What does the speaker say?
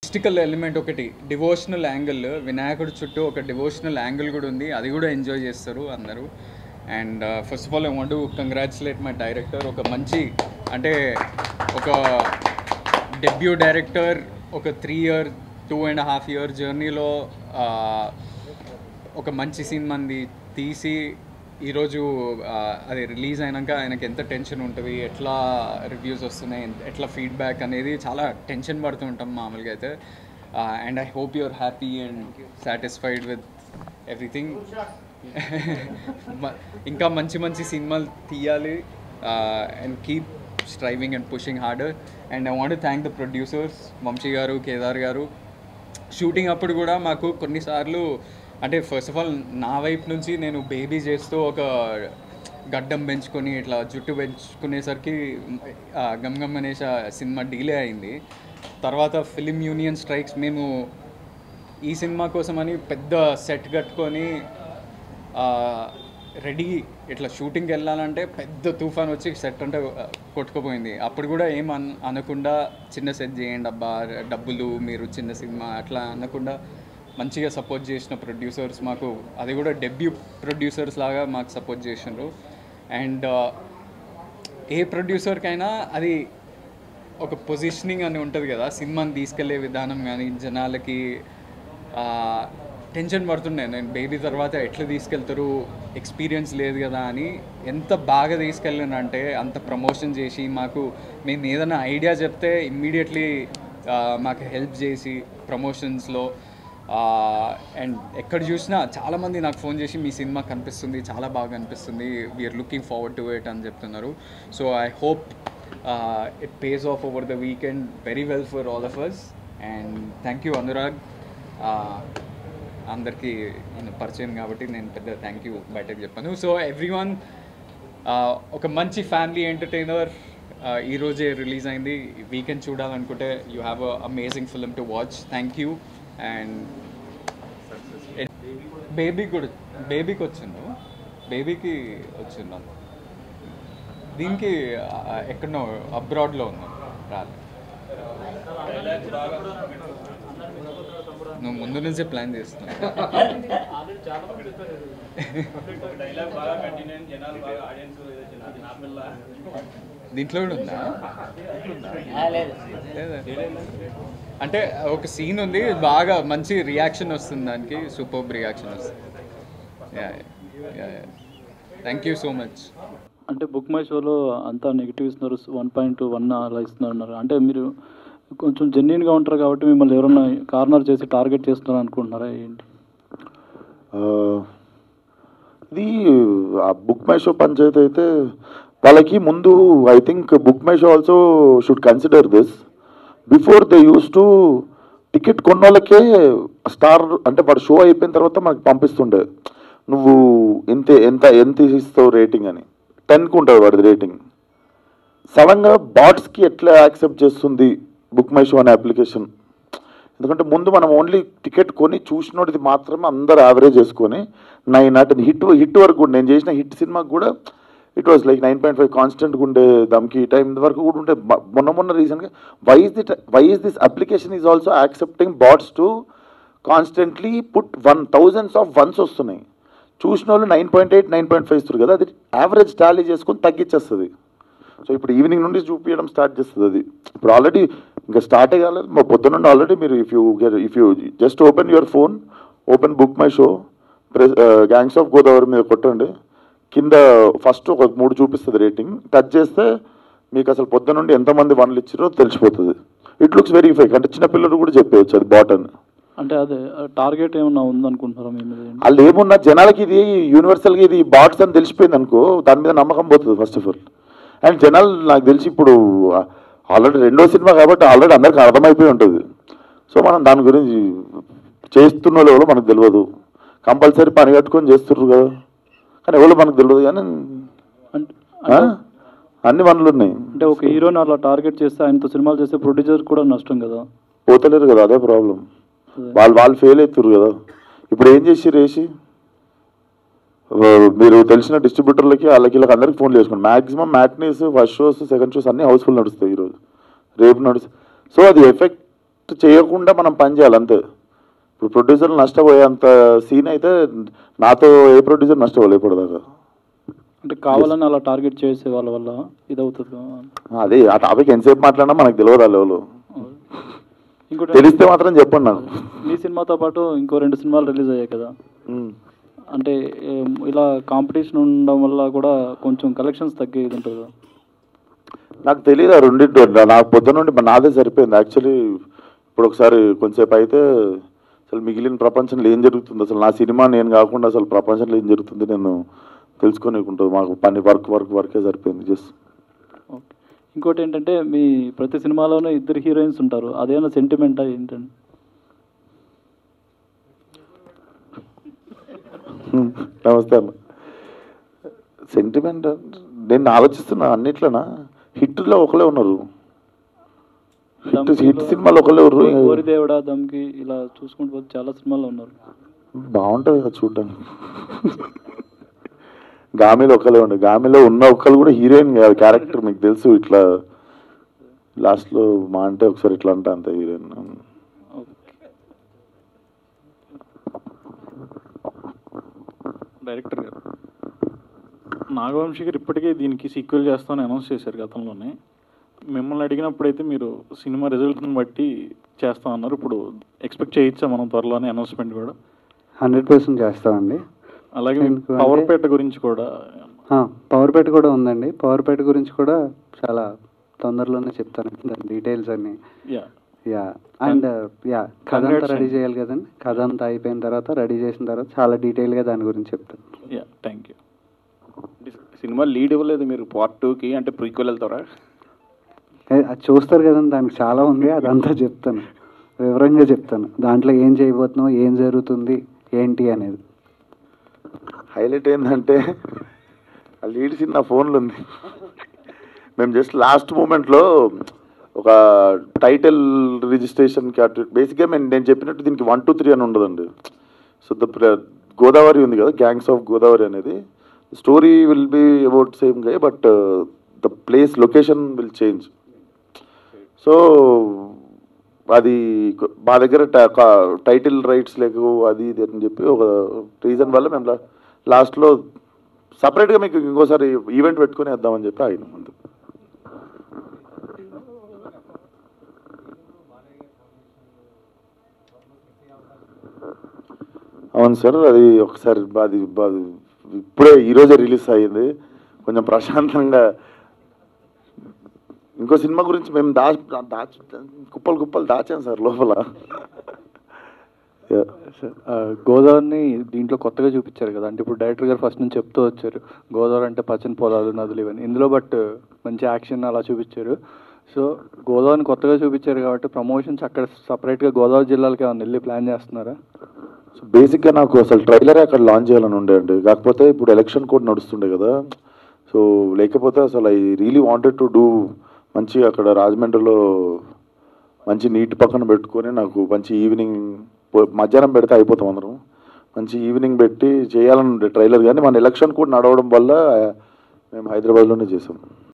Mystical element ఒకటి devotional angle వినాయకుడి చుట్టూ ఒక డివోషనల్ యాంగిల్ కూడా ఉంది అది కూడా ఎంజాయ్ చేస్తారు అందరూ and first of all I want to congratulate my director ఒక మంచి అంటే ఒక డెబ్యూ డైరెక్టర్ ఒక three year two and half year జర్నీలో ఒక మంచి సినిమాని తీసి ఈరోజు ఆ, అది రిలీజ్ అయినాక ఆయనకి ఎంత టెన్షన్ ఉంటుంది ఎట్లా రివ్యూస్ వస్తున్నాయి ఎంత- ఎట్లా ఫీడ్బ్యాక్ అనేది చాలా టెన్షన్ పడుతూ ఉంటాం మామూలుగా అయితే and I hope you're happy and satisfied with everything ఇంకా మంచి మంచి సినిమాలు తీయాలి and keep striving and pushing harder and I want thank the producers Vamshi గారు కేదార్ గారు షూటింగ్ అప్పుడు కూడా మాకు కొన్నిసార్లు అంటే ఫస్ట్ ఆఫ్ ఆల్ నా వైపు నుంచి నేను బేబీ చేస్తూ ఒక గడ్డం పెంచుకొని ఇట్లా జుట్టు పెంచుకునేసరికి ఆ, గమ్ గమ్ అనేసి ఆ సినిమా డీలే అయింది తర్వాత ఫిలిం యూనియన్ స్ట్రైక్స్ మేము ఈ సినిమా కోసమని పెద్ద సెట్ కట్టుకొని రెడీ ఇట్లా షూటింగ్కి వెళ్ళాలంటే పెద్ద తుఫాన్ వచ్చి సెట్ అంటే ఆ, కొట్టుకుపోయింది అప్పుడు కూడా ఏం అన్ అనకుండా చిన్న సెట్ చేయండి అబ్బా డబ్బులు మీరు చిన్న సినిమా అట్లా అనకుండా మంచిగా సపోర్ట్ చేసిన ప్రొడ్యూసర్స్ మాకు అది కూడా డెబ్యూ ప్రొడ్యూసర్స్ లాగా మాకు సపోర్ట్ చేసినారు అండ్ ఏ ప్రొడ్యూసర్కైనా అది ఒక పొజిషనింగ్ అని ఉంటుంది కదా సినిమాని తీసుకెళ్లే విధానం కానీ జనాలకి ఆ, టెన్షన్ పడుతుండే నేను బేబీ తర్వాత ఎట్లా తీసుకెళ్తారు ఎక్స్పీరియన్స్ లేదు కదా అని ఎంత బాగా తీసుకెళ్ళానంటే అంత ప్రమోషన్ చేసి మాకు మేము ఏదైనా ఐడియా చెప్తే ఇమ్మీడియట్లీ మాకు హెల్ప్ చేసి ప్రమోషన్స్లో అండ్ ఎక్కడ చూసినా చాలామంది నాకు ఫోన్ చేసి మీ సినిమా కనిపిస్తుంది చాలా బాగా కనిపిస్తుంది we're looking forward to it అని చెప్తున్నారు so I hope it pays off over the weekend very well for all of us and thank you Anurag అందరికీ నేను పరిచయం కాబట్టి నేను పెద్ద థ్యాంక్ యూ బయటకు చెప్పాను సో ఎవ్రీ వన్ ఒక మంచి ఫ్యామిలీ ఎంటర్టైనర్ ఈరోజే రిలీజ్ అయింది వీకెండ్ చూడాలనుకుంటే you have a amazing film to watch thank you and బేబీకి కూడా బేబీకి వచ్చిండు బేబీకి వచ్చిండు దీనికి ఆ, ఎక్కడనో అబ్రాడ్లో ఉన్నాం రాలే నువ్వు ముందు నుంచే ప్లాన్ చేస్తున్నావు డైలాగ్ బాగా కంటిన్యూ జనాలు బాగా ఆడియన్స్ నార్మల్ దీంట్లో కూడా ఉందా లేదా? అంటే ఒక సీన్ ఉంది బాగా మంచి రియాక్షన్ వస్తుంది దానికి సూపర్ రియాక్షన్ వస్తుంది థ్యాంక్ యూ సో మచ్ అంటే బుక్ మై షోలో అంతా నెగిటివ్ ఇస్తున్నారు వన్ పాయింట్ వన్ అలా ఇస్తున్నారు అన్నారు అంటే మీరు కొంచెం జెన్యున్గా ఉంటారు కాబట్టి మిమ్మల్ని ఎవరైనా కార్నర్ చేసి టార్గెట్ చేస్తున్నారు అనుకుంటున్నారా ఏంటి ఆ, ఇది ఆ బుక్ మై షో పంచాయతీ అయితే వాళ్ళకి ముందు I think book my show also should consider this before they use to ticket కొన్న వాళ్ళకే స్టార్ అంటే వాడు షో అయిపోయిన తర్వాత మనకు పంపిస్తుండే నువ్వు ఎంత ఎంత ఎంత ఇస్తావు రేటింగ్ అని టెన్కి ఉంటుంది వాడిది రేటింగ్ సడన్గా బాట్స్కి ఎట్లా యాక్సెప్ట్ చేస్తుంది బుక్ మై షో అనే అప్లికేషన్ ఎందుకంటే ముందు మనం ఓన్లీ టికెట్ కొని చూసినోడిది మాత్రమే అందరు యావరేజ్ చేసుకొని నైన్ నాట్ హిట్ హిట్ వరకు కూడా నేను చేసిన హిట్ సినిమాకి కూడా it was like nine point five కాన్స్టెంట్గా ఉండే దమ్కి ఈ టైం వరకు కూడా ఉండే బ- మొన్న మొన్న రీసెంట్గా why is the why is this application is also accepting bots to constantly put one thousands of ones వస్తున్నాయి చూసిన వాళ్ళు nine point eight nine point five ఇస్తారు కదా అది యావరేజ్ టాలీ చేసుకొని తగ్గించేస్తుంది సో ఇప్పుడు ఈవినింగ్ నుండి చూపించడం స్టార్ట్ చేస్తుంది అది ఇప్పుడు ఆల్రెడీ ఇంకా స్టార్టే కాలేదు మా పొద్దున్న నుండి ఆల్రెడీ మీరు if you if you just open your phone open book my show press gangs of Godavari మీద కొట్టండి కింద ఫస్ట్ ఒక మూడు చూపిస్తుంది రేటింగ్ టచ్ చేస్తే మీకు అసలు పొద్దున్న నుండి ఎంతమంది వన్లు ఇచ్చారో తెలిసిపోతుంది ఇట్ లుక్స్ వెరీ ఫేక్ అంటే చిన్నపిల్లలు కూడా చెప్పేయచ్చు అది బాటన్ అంటే అదే టార్గెట్ ఏమన్నా ఉందనుకుంటున్నారా మీ మీద ఏంటి? వాళ్ళు ఏమున్నా జనాలకి ఇది యూనివర్సల్గా ఇది బాట్స్ అని తెలిసిపోయింది అనుకో దాని మీద నమ్మకం పోతుంది ఫస్ట్ ఆఫ్ ఆల్ అండ్ జనాలు నాకు తెలిసి ఇప్పుడు ఆల్రెడీ రెండో సినిమా కాబట్టి ఆల్రెడీ అందరికీ అర్థమైపోయి ఉంటుంది సో మనం దాని గురించి చేస్తున్న వాళ్ళు ఎవరో మనకు తెలియదు కంపల్సరీ పని కట్టుకొని చేస్తుర్రు కదా కానీ ఎవరో మనకు తెలియదు కానీ అంటే ఆ? అన్ని పనులు ఉన్నాయి అంటే ఒక హీరోని అలా టార్గెట్ చేస్తే ఆయనతో సినిమాలు చేస్తే ప్రొడ్యూసర్ కూడా నష్టం కదా పోతలేరు కదా అదే ప్రాబ్లం అదే. వాళ్ళు వాళ్ళు ఫెయిల్ అవుతారు కదా ఇప్పుడు ఏం చేసి రేసి మీరు తెలిసిన డిస్ట్రిబ్యూటర్లకి వాళ్ళకి వీళ్ళకి అందరికి ఫోన్ చేసుకోండి maximum matinees first shows second shows అన్ని హౌస్ఫుల్ నడుస్తాయి ఈరోజు రేపు నడుస్తాయి సో అది ఎఫెక్ట్ చేయకుండా మనం పని చేయాలి అంతే ఇప్పుడు ప్రొడ్యూసర్లు నష్టపోయేంత సీన్ అయితే నాతో ఏ ప్రొడ్యూసర్ నష్టపోలేదు ఇప్పటిదాకా అంటే కావాలని అలా టార్గెట్ చేసే వాళ్ళ వల్ల ఇదవుతుంది అదే ఆ టాపిక్ ఎంతసేపు మాట్లాడినా మనకు తెలియదు ఆ లెవెల్ ఇంకోటి తెలిస్తే మాత్రం చెప్పండి నాకు మీ సినిమాతో పాటు ఇంకో రెండు సినిమాలు రిలీజ్ అయ్యాయి కదా ఉమ్. అంటే ఏం, ఇలా కాంపిటీషన్ ఉండడం వల్ల కూడా కొంచెం కలెక్షన్స్ తగ్గేది ఉంటుంది కదా నాకు తెలియదు ఆ రెండింటి నాకు పొద్దున నుండి మరి నాదే సరిపోయింది యాక్చువల్లీ ఇప్పుడు ఒకసారి కొంచెంసేపు అయితే అసలు మిగిలిన ప్రపంచంలో ఏం జరుగుతుంది అసలు నా సినిమా నేను కాకుండా అసలు ప్రపంచంలో ఏం జరుగుతుంది నేను తెలుసుకునేకుంటుంది మాకు పని వర్క్ వర్క్ వర్కే సరిపోయింది జస్ట్ ఓకే ఇంకోటి ఏంటంటే మీ ప్రతి సినిమాలోనూ ఇద్దరు హీరోయిన్స్ ఉంటారు అదేమైనా సెంటిమెంటా ఏంటండి నమస్తే అన్న సెంటిమెంట్ నేను ఆలోచిస్తున్నా అన్నిట్లోనా హిట్లో ఒకలే ఉన్నారు హిట్ హిట్ సినిమాలు ఒకలే ఉన్నారు ఓరి దేవుడా దమ్కి ఇలా చూసుకుంటూ పోతే చాలా సినిమాల్లో ఉన్నారు బాగుంటుంది కదా చూడడానికి గామిలో ఒకలే ఉండే గామిలో ఉన్న ఒక్కరు కూడా హీరోయిన్ కాదు క్యారెక్టర్ మీకు తెలుసు ఇట్లా లాస్ట్లో మా అంటే ఒకసారి ఇట్లా అంట అంత హీరోయిన్ ఓకే డైరెక్టర్ గారు నాగవంశీ గారు ఇప్పటికే దీనికి సీక్వెల్ చేస్తామని అనౌన్స్ చేశారు గతంలోనే మిమ్మల్ని అడిగినప్పుడైతే మీరు సినిమా రిజల్ట్ని బట్టి చేస్తామన్నారు ఇప్పుడు ఎక్స్పెక్ట్ చేయొచ్చా మనం త్వరలోనే అనౌన్స్మెంట్ కూడా హండ్రెడ్ పర్సెంట్ చేస్తామండి అలాగే ఎందుకు పవర్ అంటే- పేట గురించి కూడా పవర్ పేట కూడా ఉందండి పవర్ పేట గురించి కూడా చాలా తొందరలోనే చెప్తాను దాని డీటెయిల్స్ అన్ని యా యా అండ్ యా కథ అంతా Congrats రెడీ అండి. చేయాలి కదండి కథ అంతా అయిపోయిన తర్వాత రెడీ చేసిన తర్వాత చాలా డీటెయిల్గా దాని గురించి చెప్తాను yeah thank you cinema lead ఇవ్వలేదు మీరు పార్ట్ టూకి అంటే ప్రీక్వెల్ వెళ్తారా ఏ, అది చూస్తారు కదండి దానికి చాలా ఉంది అదంతా చెప్తాను వివరంగా చెప్తాను దాంట్లో ఏం చేయబోతున్నావు ఏం జరుగుతుంది ఏంటి అనేది హైలైట్ ఏంటంటే ఆ లీడ్ సీన్ నా ఫోన్లో ఉంది మేము జస్ట్ లాస్ట్ మూమెంట్లో ఒక టైటిల్ రిజిస్ట్రేషన్కి అటు బేసిక్గా మేము నేను చెప్పినట్టు దీనికి వన్ టూ త్రీ అని ఉండదండి సో ద గోదావరి ఉంది కదా గ్యాంగ్స్ ఆఫ్ గోదావరి అనేది story will be about same గా but the place location will change so అది కొ- మా దగ్గర టైటిల్ రైట్స్ లేకు అది ఇది అని చెప్పి ఒక రీజన్ వల్ల మేము లాస్ట్లో సపరేట్గా మీకు ఇంకోసారి ఈవెంట్ పెట్టుకొని వేద్దామని చెప్పి ఆగినాం అంతే అవును సార్ అది ఒకసారి అది అది ఇప్పుడే ఈరోజే రిలీజ్ అయ్యింది కొంచెం ప్రశాంతంగా ఇంకో సినిమా గురించి మేము దా దాచి కుప్పలు కుప్పలు దాచాం సార్ లోపల Yeah. గోదావరిని దీంట్లో కొత్తగా చూపించారు కదా అంటే ఇప్పుడు డైరెక్టర్ గారు ఫస్ట్ నుంచి చెప్తూ వచ్చారు గోదావరి అంటే పచ్చని పొలాలు నదులు ఇవన్నీ ఇందులో బట్ మంచి యాక్షన్ అలా చూపించారు సో గోదావరిని కొత్తగా చూపించారు కాబట్టి ప్రమోషన్స్ అక్కడ సపరేట్గా గోదావరి జిల్లాలకి ఏమైనా వెళ్ళి ప్లాన్ చేస్తున్నారా సో బేసిక్గా నాకు అసలు ట్రైలరే అక్కడ లాంచ్ చేయాలని ఉండే అండి కాకపోతే ఇప్పుడు ఎలక్షన్ కూడా నడుస్తుండే కదా సో లేకపోతే అసలు I really wanted to do మంచి అక్కడ రాజమండ్రిలో మంచి నీటి పక్కన పెట్టుకొని నాకు మంచి ఈవినింగ్ మధ్యాహ్నం పెడితే అయిపోతాం అందరం మంచి ఈవినింగ్ పెట్టి చేయాలని ఉండే ట్రైలర్ కానీ మన ఎలక్షన్ కూడా నడవడం వల్ల మేము హైదరాబాద్లోనే చేసాం